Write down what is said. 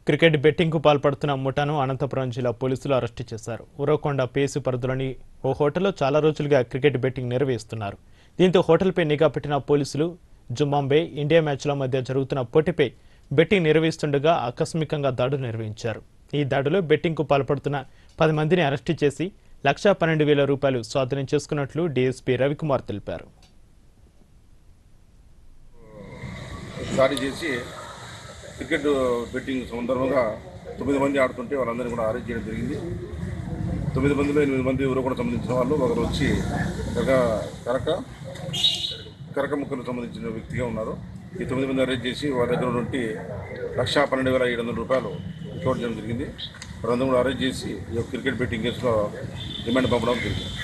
cricket బెట్టింగ్కు పాల్పడుతున్న ముఠాను అనంతపురం జిల్లా పోలీసులు అరెస్టు చేశారు ఉరవకొండ పేసు పరిధిలోని ఓ హోటల్లో చాలా రోజులుగా క్రికెట్ బెట్టింగ్ నిర్వహిస్తున్నారు దీంతో హోటల్పై నిఘా పెట్టిన పోలీసులు జుంబాంబే ఇండియా మ్యాచ్ల మధ్య జరుగుతున్న పోటీపై బెట్టింగ్ నిర్వహిస్తుండగా ఆకస్మికంగా దాడులు నిర్వహించారు ఈ దాడిలో బెట్టింగ్కు పాల్పడుతున్న పది మందిని అరెస్టు చేసి లక్షా పన్నెండు వేల రూపాయలు స్వాధీనం చేసుకున్నట్లు డీఎస్పీ రవికుమార్ తెలిపారు దాడి చేసి క్రికెట్ బెట్టింగ్ సందర్భంగా తొమ్మిది మంది ఆడుతుంటే వాళ్ళందరినీ కూడా అరెస్ట్ చేయడం జరిగింది తొమ్మిది మందిలో ఎనిమిది మంది ఎవరో కూడా సంబంధించిన వాళ్ళు ఒకరు వచ్చి కరక కరక కరక ముక్కలకు సంబంధించిన వ్యక్తిగా ఉన్నారు ఈ తొమ్మిది మంది అరెస్ట్ చేసి వారి దగ్గర నుండి లక్షా పన్నెండు వేల ఏడు వందల రూపాయలు రికవర్ చేయడం జరిగింది వారందరూ కూడా అరెస్ట్ చేసి ఈ యొక్క క్రికెట్ బెట్టింగ్ కేసులో రిమాండ్ పంపడం జరిగింది